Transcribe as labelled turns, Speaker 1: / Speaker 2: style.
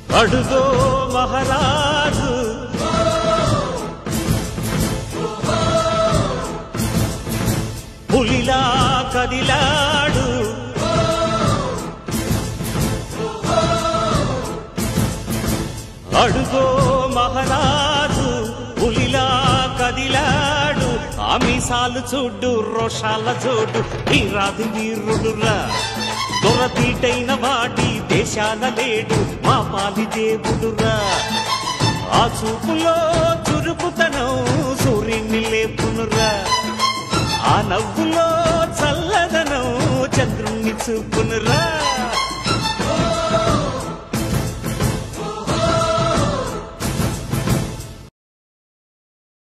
Speaker 1: అడుగో మహారాజు పులిలా కదిలాడు అడుగో మహారాజు పులిలా కదిలాడు ఆమిసాలు చూడు రోషాల చూడు వీరాది వీరుడురా దొరతీటైన వాడి దేశాల లేడు మా పాలి దేవుడురా ఆ చూపులో చురుకుతనం సూర్యుని లేపునురా ఆ నవ్వులో చల్లదనం చంద్రుణ్ణి చూపునురా